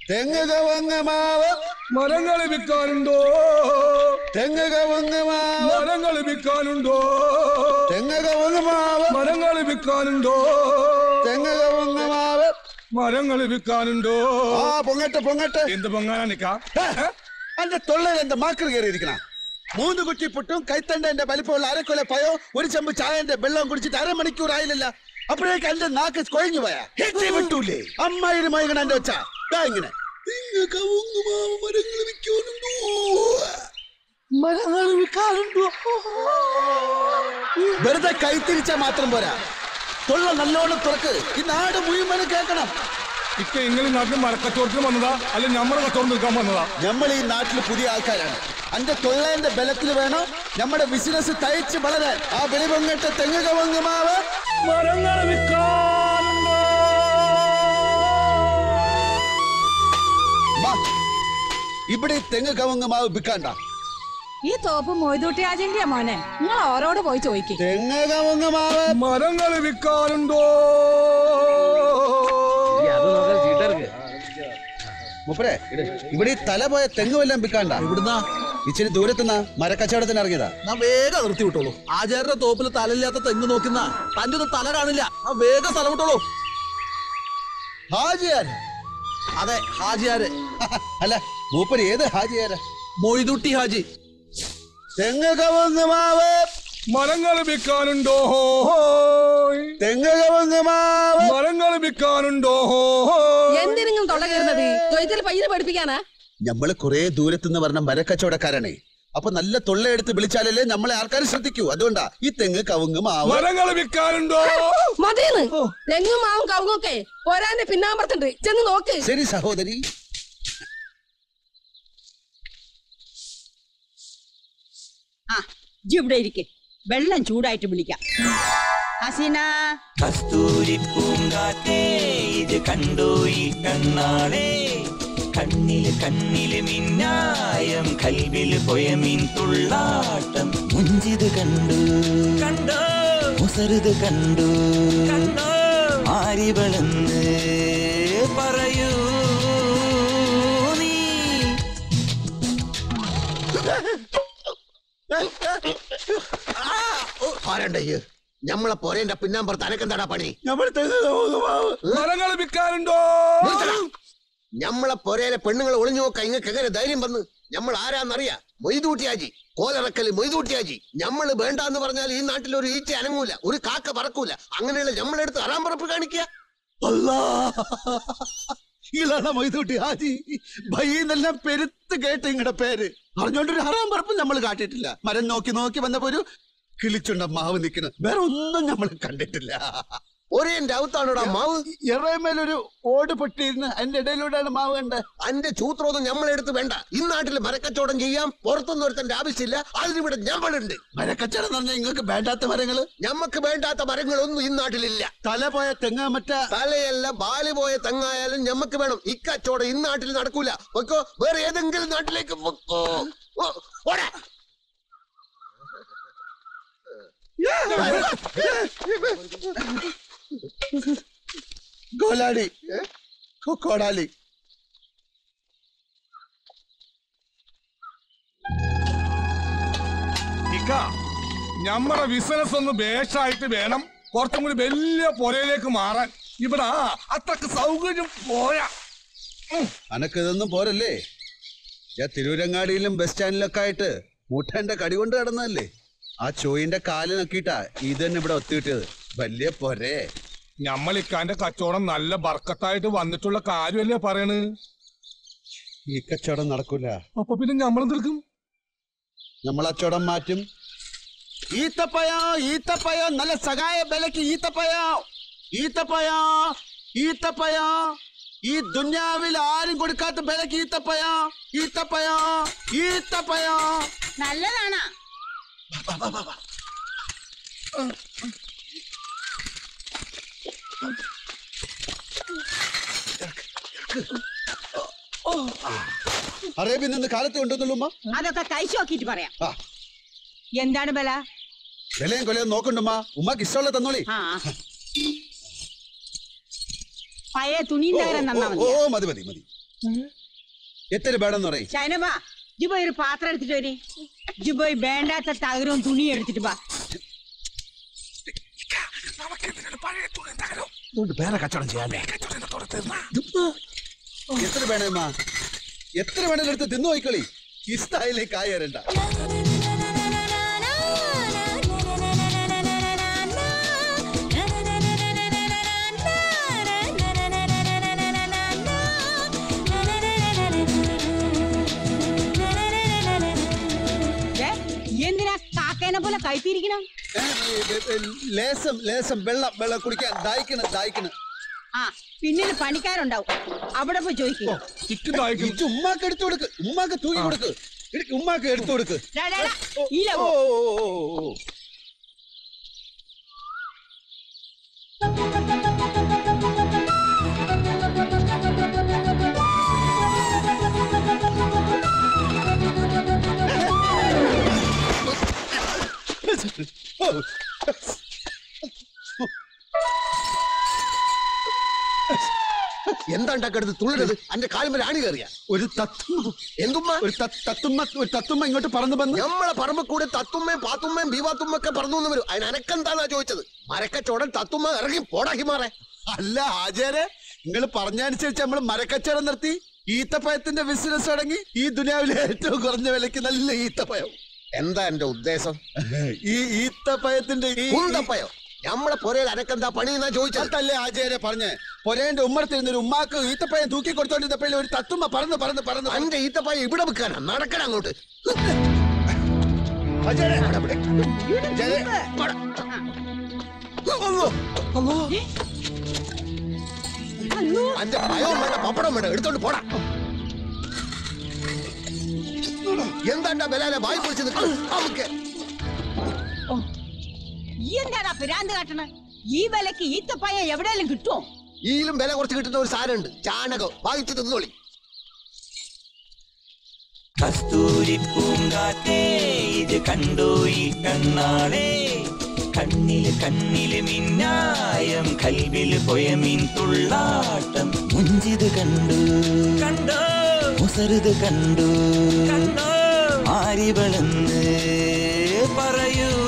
തെങ്ങ് കവങ്ങ് മാവ് മരങ്ങൾ വിൽക്കാനുണ്ടോ തെങ്ങ് കവങ്ങ് മാവ് മരങ്ങൾ വിൽക്കാനുണ്ടോ തെങ്ങ് കവങ്ങ് മാവ് മരങ്ങൾ വിൽക്കാനുണ്ടോ തെങ്ങ് കവങ്ങ് മാവ് മരങ്ങൾ വിൽക്കാനുണ്ടോ ആ പൊങ്ങട്ടെ പൊങ്ങട്ടെ എന്ത് പൊങ്ങാനാ നിക്കാ എന്റെ തൊള്ളയിൽ എന്റെ മാക്കൾ കയറിയിരിക്കണ മൂന്ന് കുറ്റി പുട്ടും കൈത്തണ്ടന്റെ വലിപ്പമുള്ള അരക്കൊല പയോ ഒരു ചെമ്പ് ചായന്റെ വെള്ളം കുടിച്ചിട്ട് അരമണിക്കൂർ ആയില്ലല്ല അപ്പോഴേക്ക് എന്റെ നാക്ക് കൊഴിഞ്ഞു പോയാ ഹെറ്റി വിട്ടൂലേ അമ്മായിരം മൈകണ എന്റെ ഒച്ച ദാ ഇങ്ങനെ മരങ്ങൾ വിൽക്കാറുണ്ടോ വെറുതെ കൈത്തിരിച്ചാ മാത്രം പോരാ തൊള്ള നല്ലോണം തുറക്ക് ഈ നാട് മുഴുവനും കേൾക്കണം ഇക്ക ഇങ്ങനെ നാട്ടിൽ മരക്കച്ചവടത്തിന് വന്നതാ അല്ല ഞമ്മടെ കച്ചവടം നിൽക്കാൻ വന്നതാ നമ്മൾ ഈ നാട്ടിൽ പുതിയ ആൾക്കാരാണ് അന്റെ തൊള്ളേന്റെ ബലത്തിൽ വേണം നമ്മുടെ ബിസിനസ് തയ്ച്ച് വളരാൻ ആ വെളിപൊങ്ങട്ട് തെങ്ങ് കവങ്ങ് മാവ് മരങ്ങൾ വിൽക്കാനുണ്ടോ വാ. ഇവിടെ ഈ തെങ്ങ് കവങ്ങ് മാവ് വിൽക്കാണ്ട ഈ തോപ്പ് മൊയ്തൂട്ടി ആജന്റിയാ മോനെ നിങ്ങൾ ഓരോട് പോയി ചോദിക്കും തെങ്ങ് കവങ്ങ് മാവ് മരങ്ങൾ വിൽക്കാനുണ്ടോ മുപ്പരെ ഇവിടെ ഈ തല പോയ തെങ്ങ് വല്ലതും വിൽക്കാണ്ട ഇവിടുന്നാ ഇച്ചിരി ദൂരത്തുനിന്നാ മരക്കച്ചവടത്തിന് ഇറങ്ങിയതാ ഞാൻ വേഗം നിർത്തി വിട്ടോളൂ ആചാര്യന്റെ തോപ്പിൽ തലയില്ലാത്ത തെങ്ങ് നോക്കുന്ന തന്റെ ഒന്നും തല കാണില്ല ആ വേഗം സ്ഥലം വിട്ടോളൂ ഹാജിയാർ അതെ ഹാജിയാര് അല്ല മൂപ്പര് ഏത് ഹാജിയാരാ മൊയ്തുട്ടി ഹാജി തെങ്ങ് കവങ്ങ് മാവ് മരങ്ങൾ വിൽക്കാനുണ്ടോ തെങ്ങ് കവങ്ങ് മാവ് മരങ്ങൾ വിൽക്കാനുണ്ടോ എന്തിനും തൊള്ള കയറുന്നത് തൊയ്ത്തിൽ പയ്യനെ പഠിപ്പിക്കാനാ നമ്മള് കുറെ ദൂരത്തുനിന്ന് പറഞ്ഞ മരക്കച്ചവടക്കാരാണേ അപ്പൊ നല്ല തൊള്ളയെടുത്ത് വിളിച്ചാലല്ലേ നമ്മളെ ആൾക്കാർ ശ്രദ്ധിക്കൂ അതുകൊണ്ടാ ഈ തെങ്ങ് കവുങ്ങ് മാവ് മരങ്ങൾ വിൽക്കാനുണ്ടോ മതിയെന്ന് തെങ്ങും മാവും കവുങ്ങൊക്കെ പോരാന്റെ പിന്നാമ്പറത്തുണ്ട് ചെന്ന് നോക്ക് ശരി സഹോദരി ആ ഇജ്ജ് ഇവിടെ ഇരിക്കെ വെള്ളം ചൂടായിട്ട് വിളിക്കാം ഹസീന കസ്തൂരി പൂങ്കാറ്റേ ഇത് കണ്ടോ ഈ കണ്ണാളെ കണ്ണില് കണ്ണില് മിന്നായം കൽവില് പൊയമീൻ തുള്ളാട്ടം മുഞ്ചിത് കണ്ടു കണ്ടോ മുസറുത് കണ്ടു കണ്ടോ ആരിവളെന്ന് പറയൂ നീ ആരണ്ടയ്യ് ഞമ്മളെ പോരേന്റെ പിന്നാമ്പുറത്ത് അനക്കെന്താടാ പണി നമ്മൾ തെങ്ങ് കവുങ്ങ് മാവ് മരങ്ങൾ വിൽക്കാനുണ്ടോ നിർത്തടാ. ഞമ്മളെ പൊരയിലെ പെണ്ണുങ്ങൾ ഒളിഞ്ഞു നോക്ക ഇങ്ങക്ക് എങ്ങനെ ധൈര്യം വന്ന് ഞമ്മൾ ആരാന്നറിയാ മൊയ്തൂട്ടിയാജി കോലറക്കല് മൊയ്തൂട്ടിയാജി ഞമ്മള് വേണ്ടാന്ന് പറഞ്ഞാൽ ഈ നാട്ടിൽ ഒരു ഈച്ച അനങ്ങൂല ഒരു കാക്ക പറക്കൂല അങ്ങനെയുള്ള ഞമ്മളെടുത്ത് അറാമ്പറപ്പ് കാണിക്കുക അല്ലാ ഇളണ മൊയ്തൂട്ടി ഹാജി ഭയന്നെല്ലാം പെരുത്ത് കേട്ട് ഇങ്ങടെ പേര് അറിഞ്ഞോണ്ടൊരു ഹറാം പറപ്പും നമ്മൾ കാട്ടിയിട്ടില്ല മരം നോക്കി നോക്കി വന്നപ്പോ ഒരു കിളിച്ചുണ്ട മാവ് നിൽക്കുന്നു വേറെ ഒന്നും നമ്മൾ കണ്ടിട്ടില്ല ഒരേ ഔത്താണോടാ മാവ് എറയമേലൊരു ഓട് പൊട്ടിയിരുന്ന് അതിന്റെ ഇടയിലൂടെയാണ് മാവ് കണ്ടത് അന്റെ ചൂത്രമൊന്നും ഞമ്മളെടുത്ത് വേണ്ട ഈ നാട്ടിൽ മരക്കച്ചവടം ചെയ്യാം പുറത്തൊന്നും ഒരുത്തന്റെ ആവശ്യമില്ല അതിനിവിടെ ഞമ്മളുണ്ട് മരക്കച്ചവടം എന്ന് പറഞ്ഞാൽ നിങ്ങൾക്ക് വേണ്ടാത്ത മരങ്ങള് ഞമ്മക്ക് വേണ്ടാത്ത മരങ്ങളൊന്നും ഈ നാട്ടിലില്ല തല പോയ തെങ്ങ മറ്റ തലയല്ല ബാല് പോയ തെങ്ങായാലും ഞമ്മക്ക് വേണം ഈ കച്ചവടം ഈ നാട്ടിൽ നടക്കൂല പൊക്കോ വേറെ ഏതെങ്കിലും നാട്ടിലേക്ക് പൊക്കോ ഓ, ഓടാ. ഗോലാടി കൊക്കോടാലി ഇക്ക ഞമ്മടെ ബിസിനസ് ഒന്ന് ബേഷായിട്ട് വേണം കുറച്ചും കൂടി വലിയ പുരയിലേക്ക് മാറാൻ ഇവിടെ അത്രക്ക് സൗകര്യം പോരാ അനക്ക് ഇതൊന്നും പോരല്ലേ ഞാൻ തിരൂരങ്ങാടിയിലും ബസ് സ്റ്റാൻഡിലൊക്കെ ആയിട്ട് മുട്ടന്റെ കടി കൊണ്ട് കിടന്നതല്ലേ ആ ചോയിന്റെ കാല് നക്കിയിട്ടാ ഇത് തന്നെ ഇവിടെ ഒത്തുകിട്ടിയത് വലിയ പോരേ ഞമ്മളിക്കാന്റെ കച്ചവടം നല്ല ബർക്കത്തായിട്ട് വന്നിട്ടുള്ള കാര്യമല്ലേ പറയണ് ഈ കച്ചവടം നടക്കൂല അപ്പൊ പിന്നെ ഞമ്മളെന്തെടുക്കും നമ്മൾ അച്ചവടം മാറ്റും ഈത്തപ്പയോ ഈത്തപ്പയോ നല്ല സഹായ വിലക്ക് ഈത്തപ്പയോ ഈത്തപ്പയോ ഈത്തപ്പയോ ഈ ദുന്യാവിൽ ആരും കൊടുക്കാത്ത വിലക്ക് ഈത്തപ്പയോ ഈത്തപ്പയോ ഈത്തപ്പയോ നല്ലതാണാ അറേബ്യൻ നിന്ന് കാലത്ത് കൊണ്ടുവന്നുള്ളൂ അതൊക്കെ കഴിച്ചു നോക്കിയിട്ട് പറയാം ആ എന്താണ് ബല വിലയും കൊലയും നോക്കണ്ടുമ്മ ഉമ്മക്ക് ഇഷ്ടമുള്ള തന്നോളി ആ പഴയ തുണിയും തകരം നന്നാ ഓ, ഓ മതി മതി മതി മതി എത്ര വേണമെന്ന് പറയും ഷൈനബാ ഇജ്ജ് പോയി ഒരു പാത്രം എടുത്തിട്ട് വരി ഇജ്ജ് പോയി വേണ്ടാത്ത തകരവും തുണിയും എടുത്തിട്ട് വാ വേറെ കച്ചവടം ചെയ്യാമേ കച്ചവടത്തോടെ തീർന്നാ എത്ര വേണേമ്മ എത്ര വേണേലും എടുത്ത് തിന്നു പോയിക്കളി ഈ സ്റ്റൈലിൽ കായരണ്ട ദേ, ഈ എന്തിനാ കാക്കേനെ പോലെ കൈത്തിരിക്കണം ലേസം ലേസം വെള്ളം വെള്ളം കുടിക്കാൻ ദായിക്കണ് ദായിക്കണ് ആ പിന്നിൽ പണിക്കാരുണ്ടാവും അവിടെ പോയി ചോദിക്കുക ചിക്കൻ ദാഹിക്കും ഇജ്ജ് ഉമ്മാക്ക് എടുത്തു കൊടുക്ക് ഉമ്മാക്ക് തൂക്കി കൊടുക്ക് എടുക്ക് ഉമ്മാക്ക് എടുത്തു കൊടുക്ക് ഈല ഓ, പോ. ഓ, ഓ, ഓ, ഓ. ഓ. എന്താണ്ടാക്കടുത്ത് തുള്ളരുത് അന്റെ കാലുമ്പ രാണി കയറിയ ഒരു തത്തുമ്മ എന്തുമ്മ ഒരു ത- തത്തുമ്മ ഒരു തത്തുമ്മ ഇങ്ങോട്ട് പറന്നു വന്ന് നമ്മളെ പറമ്പ് കൂടെ തത്തുമ്മയും പാത്തുമ്മയും ബീവാത്തുമ്മ ഒക്കെ പറഞ്ഞു എന്ന് വരും അതിന് അനക്കെന്താന്നാ ചോദിച്ചത് മരക്കച്ചോടൻ തത്തുമ്മ ഇറങ്ങി പോടാക്കി മാറേ അല്ല ആചാരെ നിങ്ങൾ പറഞ്ഞനുസരിച്ച് നമ്മൾ മരക്കച്ചവടം നിർത്തി ഈത്തപ്പഴത്തിന്റെ ബിസിനസ് തുടങ്ങി ഈ ദുനിയാവിലെ ഏറ്റവും കുറഞ്ഞ വിലക്ക് നല്ല ഈത്തപ്പഴം എന്താ എന്റെ ഉദ്ദേശം ഈ ഈത്തപ്പഴത്തിന്റെ ഈ കുന്തപ്പയോ നമ്മളെ പൊരയിൽ അനക്കെന്താ പണി എന്നാ ചോദിച്ചത് അതല്ലേ ആചാര്യ പറഞ്ഞ് പൊരേന്റെ ഉമ്മറത്തിരുന്ന ഒരു ഉമ്മാക്ക് ഈത്തപ്പഴം തൂക്കി കൊടുത്തോണ്ടിരുന്നപ്പോഴേ ഒരു തത്തുമ്മ പറന്ന് പറന്ന് പറന്ന് പറന്ന് അന്റെ ഈത്തപ്പയ ഇവിടെ വെക്കാനാ നടക്കണ അങ്ങോട്ട് ആചാര്യ, അവിടെ, അവിടെ. ആചാര്യ, ഇവിടെ. അന്റെ ഭയവും വേണ്ട പപ്പടം വേണ്ട എടുത്തോണ്ട് പോടാ എന്താണ്ടാ ബലാലെ വായി പൊളിച്ച് നിൽക്കുന്നത് നമുക്ക് ഈ എന്താടാ പിരാന്ത് കാട്ടണ ഈ വിലക്ക് ഈത്തപ്പഴം എവിടെയെങ്കിലും കിട്ടുമോ ഈയിലും വില കുറച്ച് കിട്ടുന്ന ഒരു സാധനമുണ്ട് ചാണകം വാങ്ങിച്ചു തിന്നോളി കസ്തൂരി പൂങ്കാറ്റേ ഇത് കണ്ടോ ഈ കണ്ണാളെ കണ്ണില് കണ്ണില് മിന്നായം കൽവില് പൊയമീൻ തുള്ളാട്ടം മുഞ്ചിത് കണ്ടു കണ്ടോ മുസറുത് കണ്ടു കണ്ടോ ആരിവളെന്ന് പറയൂ